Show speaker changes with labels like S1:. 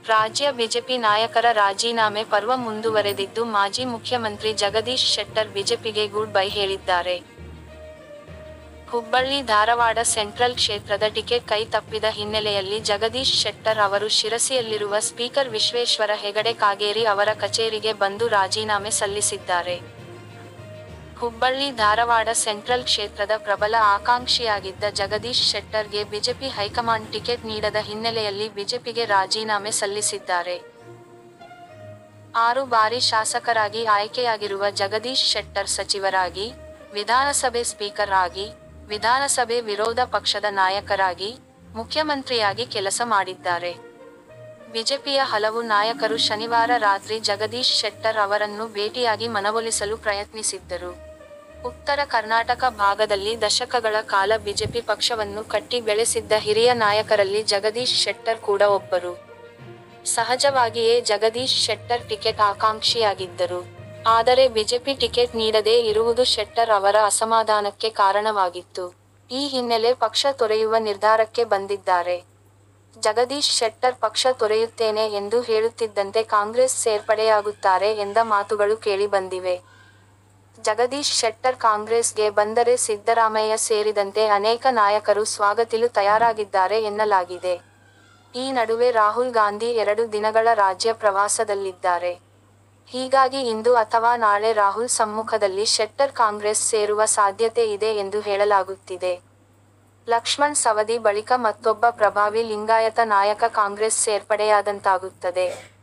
S1: ರಾಜ್ಯ ಬಿಜೆಪಿ ನಾಯಕರ ರಾಜೀನಾಮೆ ಪರ್ವ ಮುಂದುವರೆದಿದ್ದು ಮಾಜಿ ಮುಖ್ಯಮಂತ್ರಿ ಜಗದೀಶ್ ಶೆಟ್ಟರ್ ಬಿಜೆಪಿಗೆ ಗುಡ್ ಬೈ ಹೇಳಿದ್ದಾರೆ ಹುಬ್ಬಳ್ಳಿ ಧಾರವಾಡ ಸೆಂಟ್ರಲ್ ಕ್ಷೇತ್ರದ ಟಿಕೆಟ್ ಕೈ ತಪ್ಪಿದ ಹಿನ್ನೆಲೆಯಲ್ಲಿ ಜಗದೀಶ್ ಶೆಟ್ಟರ್ ಅವರು ಶಿರಸಿಯಲ್ಲಿರುವ ಸ್ಪೀಕರ್ ವಿಶ್ವೇಶ್ವರ ಹೆಗಡೆ ಕಾಗೇರಿ ಅವರ ಕಚೇರಿಗೆ ಬಂದು ರಾಜೀನಾಮೆ ಸಲ್ಲಿಸಿದ್ದಾರೆ ಹುಬ್ಬಳ್ಳಿ ಧಾರವಾಡ ಸೆಂಟ್ರಲ್ ಕ್ಷೇತ್ರದ ಪ್ರಬಲ ಆಕಾಂಕ್ಷಿಯಾಗಿದ್ದ ಜಗದೀಶ್ ಶೆಟ್ಟರ್ಗೆ ಬಿಜೆಪಿ ಹೈಕಮಾಂಡ್ ಟಿಕೆಟ್ ನೀಡದ ಹಿನ್ನೆಲೆಯಲ್ಲಿ ಬಿಜೆಪಿಗೆ ರಾಜೀನಾಮೆ ಸಲ್ಲಿಸಿದ್ದಾರೆ ಆರು ಬಾರಿ ಶಾಸಕರಾಗಿ ಆಯ್ಕೆಯಾಗಿರುವ ಜಗದೀಶ್ ಶೆಟ್ಟರ್ ಸಚಿವರಾಗಿ ವಿಧಾನಸಭೆ ಸ್ಪೀಕರ್ ಆಗಿ ವಿಧಾನಸಭೆ ವಿರೋಧ ಪಕ್ಷದ ನಾಯಕರಾಗಿ ಮುಖ್ಯಮಂತ್ರಿಯಾಗಿ ಕೆಲಸ ಮಾಡಿದ್ದಾರೆ ಬಿಜೆಪಿಯ ಹಲವು ನಾಯಕರು ಶನಿವಾರ ರಾತ್ರಿ ಜಗದೀಶ್ ಶೆಟ್ಟರ್ ಅವರನ್ನು ಭೇಟಿಯಾಗಿ ಮನವೊಲಿಸಲು ಪ್ರಯತ್ನಿಸಿದ್ದರು ಉತ್ತರ ಕರ್ನಾಟಕ ಭಾಗದಲ್ಲಿ ದಶಕಗಳ ಕಾಲ ಬಿಜೆಪಿ ಪಕ್ಷವನ್ನು ಕಟ್ಟಿ ಬೆಳೆಸಿದ್ದ ಹಿರಿಯ ನಾಯಕರಲ್ಲಿ ಜಗದೀಶ್ ಶೆಟ್ಟರ್ ಕೂಡ ಒಬ್ಬರು ಸಹಜವಾಗಿಯೇ ಜಗದೀಶ್ ಶೆಟ್ಟರ್ ಟಿಕೆಟ್ ಆಕಾಂಕ್ಷಿಯಾಗಿದ್ದರು ಆದರೆ ಬಿಜೆಪಿ ಟಿಕೆಟ್ ನೀಡದೇ ಇರುವುದು ಶೆಟ್ಟರ್ ಅವರ ಅಸಮಾಧಾನಕ್ಕೆ ಕಾರಣವಾಗಿತ್ತು ಈ ಹಿನ್ನೆಲೆ ಪಕ್ಷ ತೊರೆಯುವ ನಿರ್ಧಾರಕ್ಕೆ ಬಂದಿದ್ದಾರೆ ಜಗದೀಶ್ ಶೆಟ್ಟರ್ ಪಕ್ಷ ತೊರೆಯುತ್ತೇನೆ ಎಂದು ಹೇಳುತ್ತಿದ್ದಂತೆ ಕಾಂಗ್ರೆಸ್ ಸೇರ್ಪಡೆಯಾಗುತ್ತಾರೆ ಎಂದ ಮಾತುಗಳು ಕೇಳಿಬಂದಿವೆ ಜಗದೀಶ್ ಶೆಟ್ಟರ್ ಕಾಂಗ್ರೆಸ್ಗೆ ಬಂದರೆ ಸಿದ್ದರಾಮಯ್ಯ ಸೇರಿದಂತೆ ಅನೇಕ ನಾಯಕರು ಸ್ವಾಗತಿಲು ತಯಾರಾಗಿದ್ದಾರೆ ಎನ್ನಲಾಗಿದೆ ಈ ನಡುವೆ ರಾಹುಲ್ ಗಾಂಧಿ ಎರಡು ದಿನಗಳ ರಾಜ್ಯ ಪ್ರವಾಸದಲ್ಲಿದ್ದಾರೆ ಹೀಗಾಗಿ ಇಂದು ಅಥವಾ ನಾಳೆ ರಾಹುಲ್ ಸಮ್ಮುಖದಲ್ಲಿ ಶೆಟ್ಟರ್ ಕಾಂಗ್ರೆಸ್ ಸೇರುವ ಸಾಧ್ಯತೆ ಇದೆ ಎಂದು ಹೇಳಲಾಗುತ್ತಿದೆ ಲಕ್ಷ್ಮಣ್ ಸವದಿ ಬಳಿಕ ಮತ್ತೊಬ್ಬ ಪ್ರಭಾವಿ ಲಿಂಗಾಯತ ನಾಯಕ ಕಾಂಗ್ರೆಸ್ ಸೇರ್ಪಡೆಯಾದಂತಾಗುತ್ತದೆ